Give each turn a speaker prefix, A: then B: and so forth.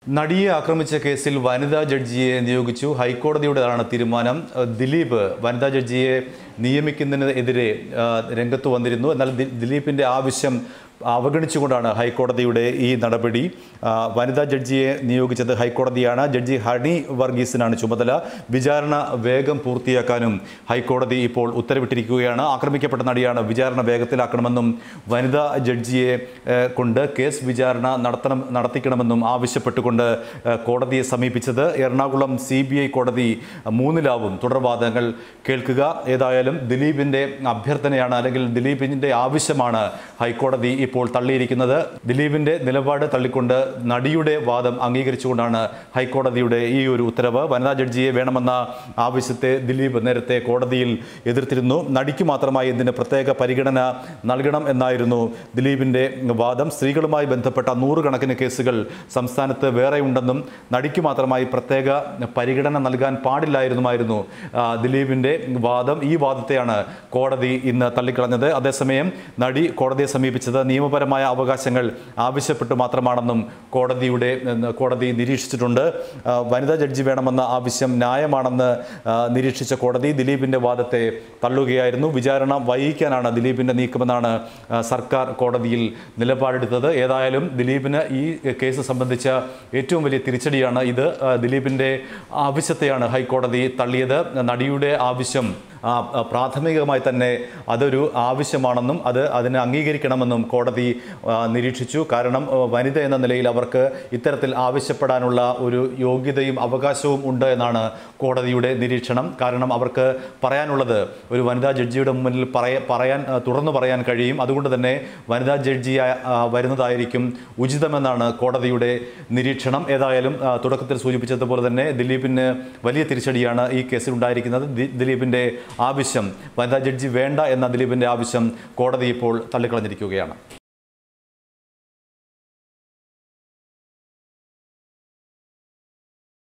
A: നടിയെ ആക്രമിച്ച കേസിൽ വനിതാ ജഡ്ജിയെ നിയോഗിച്ചു ഹൈക്കോടതിയുടേതാണ് തീരുമാനം ഏഹ് ദിലീപ് വനിതാ ജഡ്ജിയെ നിയമിക്കുന്നതിനെതിരെ ഏഹ് രംഗത്ത് വന്നിരുന്നു എന്നാൽ ദി- ദിലീപിൻ്റെ ആവശ്യം അവഗണിച്ചുകൊണ്ടാണ് ഹൈക്കോടതിയുടെ ഈ നടപടി ആ, വനിതാ ജഡ്ജിയെ നിയോഗിച്ചത് ഹൈക്കോടതിയാണ് ജഡ്ജി ഹണി വർഗീസിനാണ് ചുമതല വിചാരണ വേഗം പൂർത്തിയാക്കാനും ഹൈക്കോടതി ഇപ്പോൾ ഉത്തരവിട്ടിരിക്കുകയാണ് ആക്രമിക്കപ്പെട്ട നടിയാണ് വിചാരണ വേഗത്തിലാക്കണമെന്നും വനിതാ ജഡ്ജിയെ ഏഹ്, കൊണ്ട് കേസ് വിചാരണ നടത്തണം നടത്തിക്കണമെന്നും ആവശ്യപ്പെട്ടുകൊണ്ട് ഏഹ്, കോടതിയെ സമീപിച്ചത് എറണാകുളം സി ബി ഐ കോടതി മൂന്നിലാവും തുടർവാദങ്ങൾ കേൾക്കുക ഏതായാലും ദിലീപിൻ്റെ അഭ്യർത്ഥനയാണ് അല്ലെങ്കിൽ ദിലീപിൻ്റെ ആവശ്യമാണ് ഹൈക്കോടതി ഇപ്പോൾ തള്ളിയിരിക്കുന്നത് ദിലീപിൻ്റെ നിലപാട് തള്ളിക്കൊണ്ട് നടിയുടെ വാദം അംഗീകരിച്ചുകൊണ്ടാണ് ഹൈക്കോടതിയുടെ ഈ ഒരു ഉത്തരവ് വനിതാ ജഡ്ജിയെ വേണമെന്ന ആവശ്യത്തെ ദിലീപ് നേരത്തെ കോടതിയിൽ എതിർത്തിരുന്നു നടിക്ക് മാത്രമായി ഇതിന് പ്രത്യേക പരിഗണന നൽകണം എന്നായിരുന്നു ദിലീപിൻ്റെ വാദം സ്ത്രീകളുമായി ബന്ധപ്പെട്ട നൂറുകണക്കിന് കേസുകൾ സംസ്ഥാനത്ത് വേറെ ഉണ്ടെന്നും നടിക്ക് മാത്രമായി പ്രത്യേക പരിഗണന നൽകാൻ പാടില്ലായിരുന്നുമായിരുന്നു ആ, ദിലീപിൻ്റെ വാദം ഈ വാദത്തെയാണ് കോടതി ഇന്ന് തള്ളിക്കളഞ്ഞത് അതേസമയം നടി കോടതിയെ സമീപിച്ചത് നിയമപരമായ അവകാശങ്ങൾ ആവശ്യപ്പെട്ട് മാത്രമാണെന്നും കോടതിയുടെ എന്ന് കോടതി നിരീക്ഷിച്ചിട്ടുണ്ട് ആ, വനിതാ ജഡ്ജി വേണമെന്ന ആവശ്യം ന്യായമാണെന്ന് ആ, നിരീക്ഷിച്ച കോടതി ദിലീപിൻ്റെ വാദത്തെ തള്ളുകയായിരുന്നു വിചാരണ വൈകിക്കാനാണ് ദിലീപിൻ്റെ നീക്കമെന്നാണ് ആ, സർക്കാർ കോടതിയിൽ നിലപാടെടുത്തത് ഏതായാലും ദിലീപിന് ഈ കേസ് സംബന്ധിച്ച ഏറ്റവും വലിയ തിരിച്ചടിയാണ് ഇത് ആ, ദിലീപിൻ്റെ ആവശ്യത്തെയാണ് ഹൈക്കോടതി തള്ളിയത് നടിയുടെ ആവശ്യം ആ, ആ, പ്രാഥമികമായി തന്നെ അതൊരു ആവശ്യമാണെന്നും അത് അതിനെ അംഗീകരിക്കണമെന്നും കോടതി ആ, നിരീക്ഷിച്ചു കാരണം ആ, വനിത എന്ന നിലയിൽ അവർക്ക് ഇത്തരത്തിൽ ആവശ്യപ്പെടാനുള്ള ഒരു യോഗ്യതയും അവകാശവും ഉണ്ട് എന്നാണ് കോടതിയുടെ നിരീക്ഷണം കാരണം അവർക്ക് പറയാനുള്ളത് ഒരു വനിതാ ജഡ്ജിയുടെ മുന്നിൽ പറയ പറയാൻ ആ, തുറന്നു പറയാൻ കഴിയും അതുകൊണ്ട് തന്നെ വനിതാ ജഡ്ജി വരുന്നതായിരിക്കും ഉചിതമെന്നാണ് കോടതിയുടെ നിരീക്ഷണം ഏതായാലും ആ, തുടക്കത്തിൽ സൂചിപ്പിച്ചതുപോലെ തന്നെ ദിലീപിന് വലിയ തിരിച്ചടിയാണ് ഈ കേസിൽ ഉണ്ടായിരിക്കുന്നത് ദി- ദിലീപിൻ്റെ ആവശ്യം വനിതാ ജഡ്ജി വേണ്ട എന്ന ദിലീപിൻ്റെ ആവശ്യം കോടതി ഇപ്പോൾ തള്ളിക്കളഞ്ഞിരിക്കുകയാണ്